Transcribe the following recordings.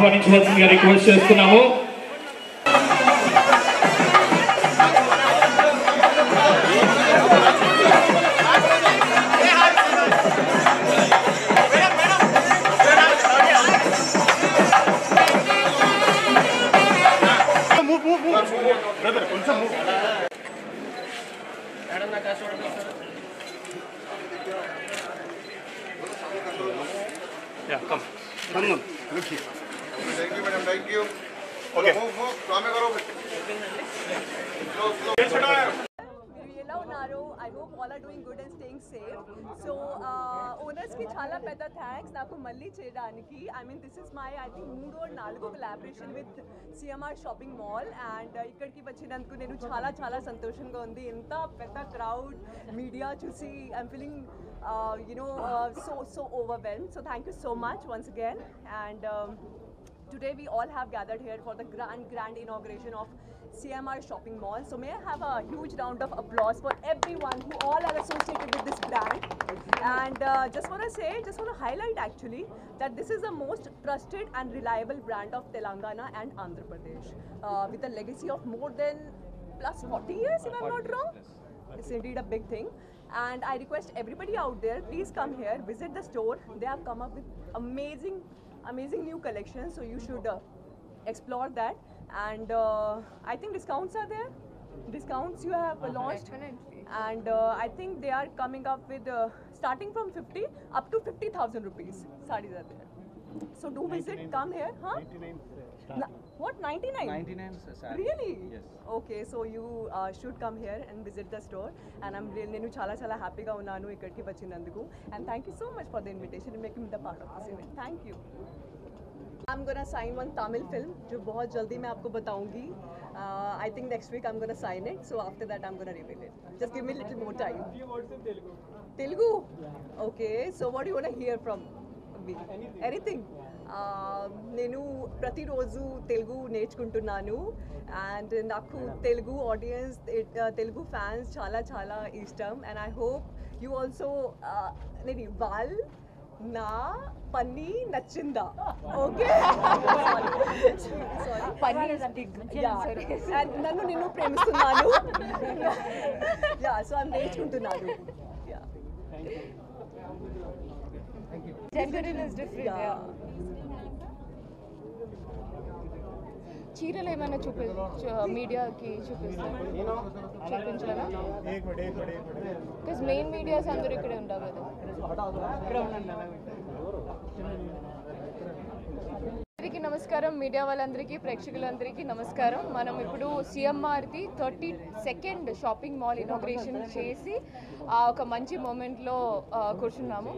ఆహ్వానించవలసిందిగా request చేస్తున్నాము Thank you, madam. Thank you. Okay. Move, move. Swami Guru. Slow, slow. మీరు ఎలా ఉన్నారు I hope all are doing good and staying safe so ఓనర్స్కి చాలా పెద్ద thanks నాకు మళ్ళీ చేయడానికి I mean this is my I think మూడో నాలుగో collaboration with CMR shopping mall and ఇక్కడికి వచ్చినందుకు నేను చాలా చాలా సంతోషంగా ఉంది ఎంత పెద్ద క్రౌడ్ మీడియా చూసి I'm feeling you know so so overwhelm so thank you so much once again and Today we all have gathered here for the grand, grand inauguration of CMR Shopping Mall. So may I have a huge round of applause for everyone who all are associated with this brand. And uh, just want to say, just want to highlight actually that this is the most trusted and reliable brand of Telangana and Andhra Pradesh uh, with a legacy of more than plus 40 years if I'm not wrong. It's indeed a big thing. And I request everybody out there, please come here, visit the store. They have come up with amazing, amazing new collections. So you should uh, explore that. And uh, I think discounts are there. Discounts you have uh, launched. And uh, I think they are coming up with uh, starting from 50 up to 50,000 rupees. Sarees are there. So do visit, come here, huh? Na- what 99? 99 sir. Really? Yes. Okay so you should come here and visit the store and I'm నేను చాలా చాలా హ్యాపీగా ఉన్నాను ఇక్కడికి వచ్చినందుకు and thank you so much for the invitation making the part of this event thank you I am gonna sign one Tamil film जो बहुत जल्दी मैं आपको बताऊंगी I think next week I am gonna sign it so after that I am gonna reveal it just give me little more time Telugu? Okay, so what do you want to hear from me? Anything? నేను ప్రతిరోజు తెలుగు నేర్చుకుంటున్నాను and నాకు Telugu audience Telugu fans చాలా చాలా ఇష్టం and I hope you also నేను వాల్ నా పని నచ్చిందా ఓకే నన్ను నేను ప్రేమిస్తున్నాను యా సో ఐమ్ నేర్చుకుంటున్నాను yeah Gender is different. Yeah Yeah. చీరలు ఏమైనా చూపి చూ- మీడియాకి చూపిస్తాను చూపించాలా బికాస్ మెయిన్ మీడియాస్ అందరూ ఇక్కడే ఉండవు కదా అందరికీ నమస్కారం మీడియా వాళ్ళందరికీ ప్రేక్షకులందరికీ నమస్కారం మనం ఇప్పుడు సిఎంఆర్ది thirty second shopping mall inauguration చేసి ఆ ఒక మంచి మూమెంట్లో కూర్చున్నాము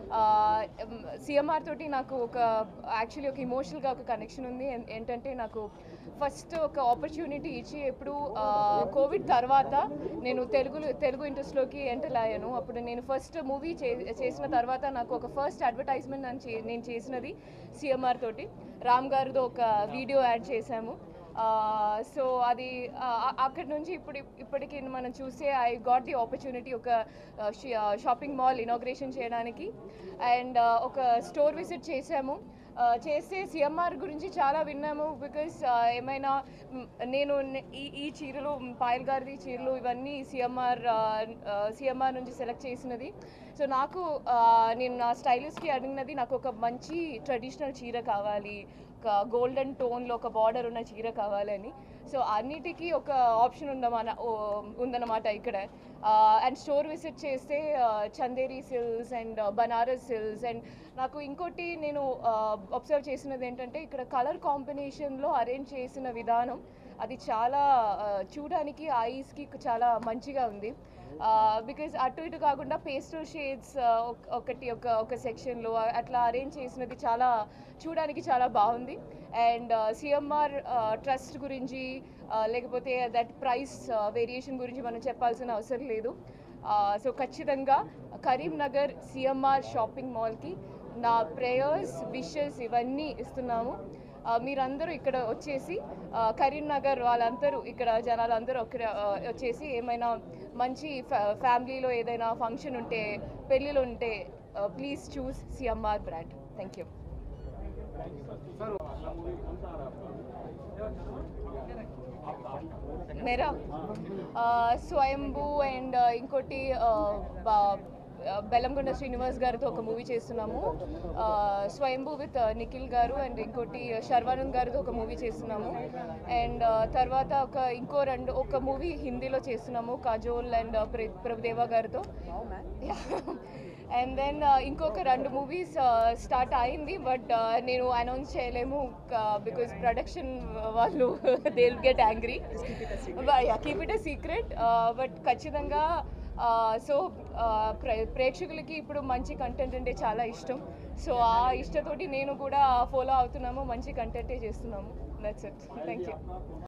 సిఎంఆర్ తోటి నాకు ఒక యాక్చువల్లీ ఒక ఇమోషనల్గా ఒక కనెక్షన్ ఉంది ఏం- ఏంటంటే నాకు ఫస్ట్ ఒక ఆపర్చునిటీ ఇచ్చి ఎప్పుడు కోవిడ్ తర్వాత నేను తెలుగు తెలుగు ఇండస్ట్రీలోకి ఎంటర్ అయ్యాను అప్పుడు నేను ఫస్ట్ మూవీ చేసిన తర్వాత నాకు ఒక ఫస్ట్ అడ్వర్టైజ్మెంట్ నేను చే- నేను చేసినది సిఎంఆర్ తోటి రామ్ గారితో ఒక వీడియో యాడ్ చేశాము సో అది అక్కడి నుంచి ఇప్పుడు ఇప్పటికి మనం చూస్తే ఐ గాట్ ది ఆపర్చునిటీ ఒక షాపింగ్ మాల్ ఇనాగ్రేషన్ చేయడానికి అండ్ ఒక స్టోర్ విజిట్ చేశాము ఆ, చేస్తే సిఎంఆర్ గురించి చాలా విన్నాము బికాస్ ఏమైనా మ్, నేను నే- ఈ ఈ చీరలు మ్, పాయల్ గారిది చీరలు ఇవన్నీ సిఎంఆర్ సిఎంఆర్ నుంచి సెలెక్ట్ చేసినది సో నాకు ఆ, నేను నా స్టైలిస్ట్కి అడిగినది నాకు ఒక మంచి ట్రెడిషనల్ చీర కావాలి ఒక గోల్డెన్ టోన్లో ఒక బార్డర్ ఉన్న చీర కావాలని సో అన్నిటికీ ఒక ఆప్షన్ ఉందన్నమాట ఉందన్నమాట ఇక్కడ అండ్ స్టోర్ విజిట్ చేస్తే ఆ, Chanderi silks and Banaras silks and నాకు ఇంకోటి నేను అబ్జర్వ్ చేసినది ఏంటంటే ఇక్కడ కలర్ కాంబినేషన్లో అరేంజ్ చేసిన విధానం అది చాలా ఆ, చూడడానికి ఐస్కి చాలా మంచిగా ఉంది బికాజ్ అటు ఇటు కాకుండా పేస్టల్ షేడ్స్ ఒకటి ఒక ఒక సెక్షన్లో అట్లా అరేంజ్ చేసినది చాలా చూడడానికి చాలా బాగుంది అండ్ సిఎంఆర్ ట్రస్ట్ గురించి ఆ, లేకపోతే దట్ ప్రైస్ వేరియేషన్ గురించి మనం చెప్పాల్సిన అవసరం లేదు సో ఖచ్చితంగా కరీంనగర్ సిఎంఆర్ షాపింగ్ మాల్కి నా ప్రేయర్స్ విషెస్ ఇవన్నీ ఇస్తున్నాము ఆ, మీరందరూ ఇక్కడ వచ్చేసి ఆ, కరీంనగర్ వాళ్ళందరూ ఇక్కడ జనాలందరూ ఇక్కడ ఆ, వచ్చేసి ఏమైనా మంచి ఫ్యా- ఫ్యామిలీలో ఏదైనా ఫంక్షన్ ఉంటే పెళ్ళిళ్ళు ఉంటే please choose CMR brand thank you మేరా ఆ, స్వయంభూ అండ్ ఇంకోటి ఆ, బా- ఆ, బెల్లంకొండ శ్రీనివాస్ గారితో ఒక మూవీ చేస్తున్నాము ఆ, స్వయంభూ విత్ నిఖిల్ గారు అండ్ ఇంకోటి శర్వానంద్ గారితో ఒక మూవీ చేస్తున్నాము అండ్ ఆ, తర్వాత ఒక ఇంకో రెండు ఒక మూవీ హిందీలో చేస్తున్నాము కాజోల్ అండ్ ప్ర- ప్రభుదేవా గారితో అండ్ దెన్ ఇంకొక రెండు మూవీస్ స్టార్ట్ అయింది బట్ నేను అనౌన్స్ చేయలేము బికాస్ ప్రొడక్షన్ వాళ్ళు they will get angry keep it a secret but ఖచ్చితంగా సో ప్రేక్షకులకి ఇప్పుడు మంచి కంటెంట్ అంటే చాలా ఇష్టం సో ఆ ఇష్టతోటి నేను కూడా ఫాలో అవుతున్నాము మంచి కంటెంటే చేస్తున్నాము దట్స్ ఇట్ థ్యాంక్ యూ